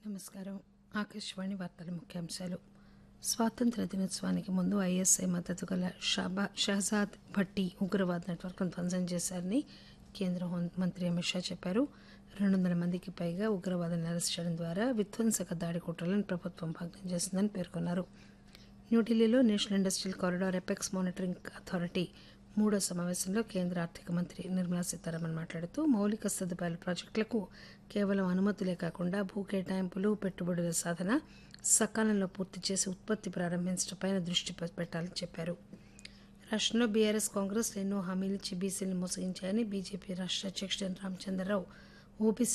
నమస్కారం ఆకాశవాణి వార్తల ముఖ్యాంశాలు స్వాతంత్ర దినోత్సవానికి ముందు ఐఎస్ఐ మద్దతు గల షాబా షహజాద్ భట్టి ఉగ్రవాద నెట్వర్క్ను ధ్వంసం చేశారని కేంద్ర హోంమంత్రి అమిత్ షా చెప్పారు రెండు వందల మందికి పైగా ఉగ్రవాదాన్ని అరెస్ట్ చేయడం ద్వారా విధ్వంసక దాడి కుట్రలను ప్రభుత్వం భగ్నం చేసిందని పేర్కొన్నారు న్యూఢిల్లీలో national industrial corridor apex monitoring authority మూడో సమావేశంలో కేంద్ర ఆర్థిక మంత్రి నిర్మలా సీతారామన్ మాట్లాడుతూ మౌలిక సదుపాయాల ప్రాజెక్టులకు కేవలం అనుమతులే కాకుండా భూ కేటాయింపులు పెట్టుబడుల సాధన సకాలంలో పూర్తి చేసి ఉత్పత్తి ప్రారంభించడంపై దృష్టి పెట్టాలని చెప్పారు రాష్ట్రంలో బీఆర్ఎస్ కాంగ్రెస్ ఎన్నో హామీలు ఇచ్చి బీసీలను మోసగించాయని బీజేపీ రాష్ట్ర అధ్యక్షుడు రామచంద్రరావు ఓబీసీ